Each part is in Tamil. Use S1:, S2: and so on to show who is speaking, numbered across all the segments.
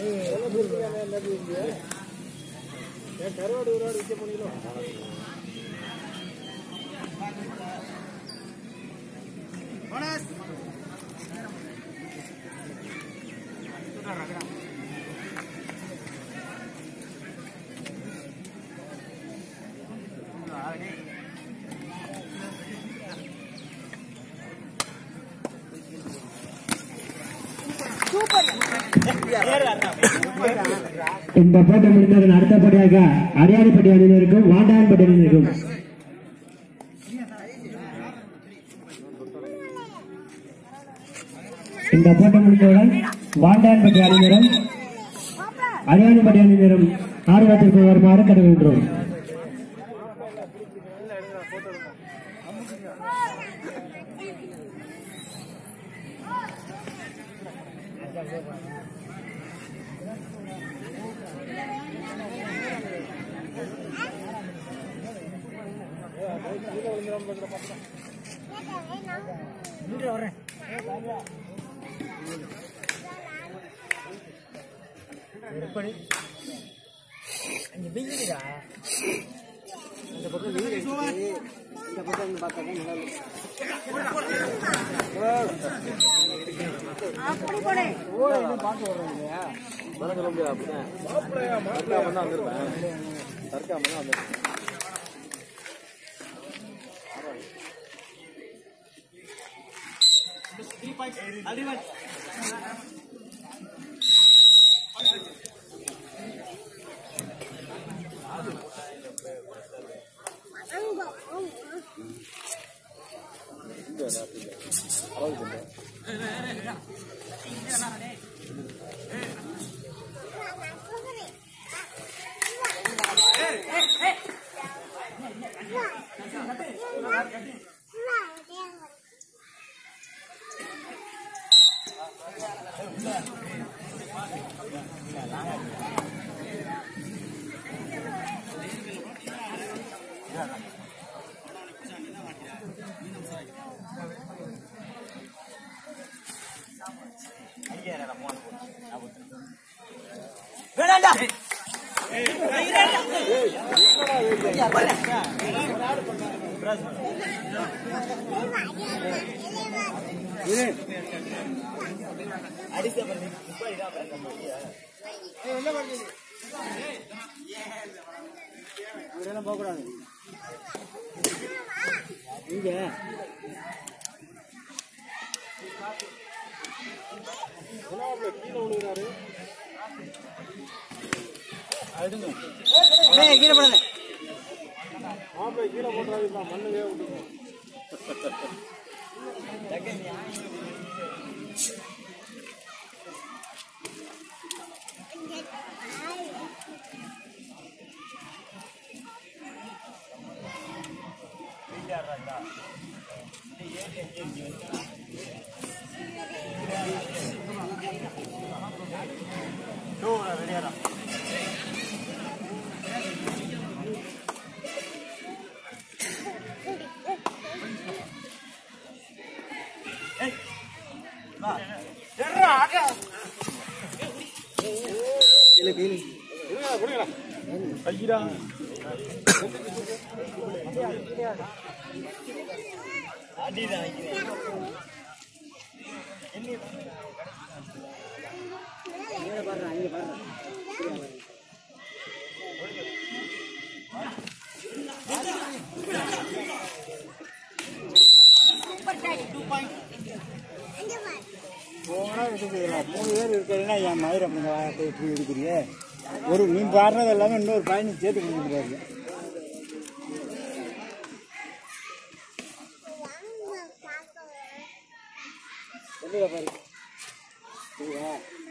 S1: கருவாடு உருவாடு விற்க போனீங்களோ
S2: இந்த போட்டி முடிந்ததன் அடுத்தபடியாக அரியாணிப்பட்டி அணியினருக்கும் வாண்டான்பட்டி அணியினருக்கும் இந்த போட்டி முடிந்தவுடன் வாண்டான்பட்டி அணியினரும் அரியாணிப்பட்டி அணியினரும் ஆர்வத்திற்கு வருமாறு கருதுகின்றோம்
S1: இந்த பக்கம் வீடு இருக்கு. இந்த பக்கம் வந்து பார்த்தா தான் நல்லா இருக்கும். ஓ, இன்னும் பார்த்து வர்றோம் இல்லையா?
S3: வர சொல்ல முடியாது அப்படிதான் சர்க்காம தான் வந்துருப்பேன் சர்க்காம தான் வந்துருப்பேன்
S1: இவரெல்லாம் போகக்கூடாது. இங்க ஏய், கீழே போடாத.
S3: மாப்பிள்ளை கீழே போட்டுறாது மண்ணுவே விட்டுருவோம்
S1: கீழே, கீழே.
S3: ஐயா
S1: இங்க பாருடா, இங்க பாருடா. போனா இருக்குது மூணு பேர் இருக்கிறதுனா என் மயிர் அப்படி போய் இப்படி எடுக்கிறியே ஒரு நீ பாடுறது எல்லாமே இன்னொரு பையனுக்கு சேர்த்து கொடுக்குறாரு சொல்லுங்க பாரு சரியா?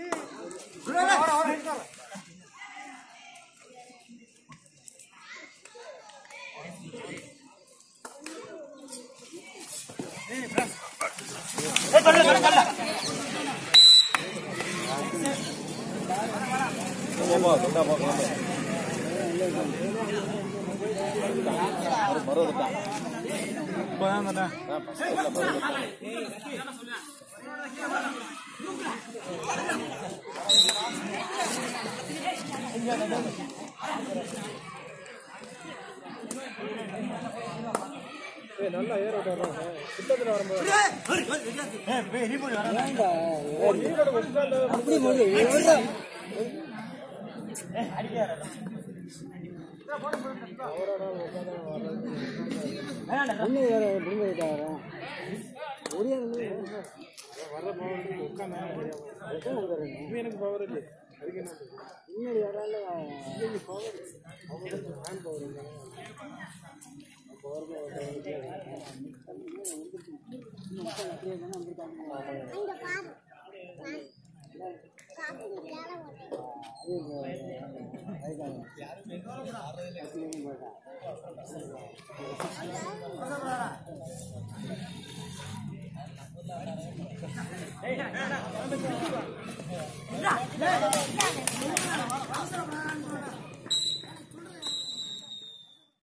S3: போமா சொன்னா போகலாம் மரம் தான்
S1: இப்பதான் தானே
S3: மரம் ஏய் நல்லா ஏர் விட்டு வர்றாங்க கிட்டத்தில் வரும்போது நீரோட வெஸ்ட் எனக்கு பவர் இல்லை அதுக்கு என்ன
S4: அங்க பாரு காப்பி வேலை ஓட்டு
S3: ஏய்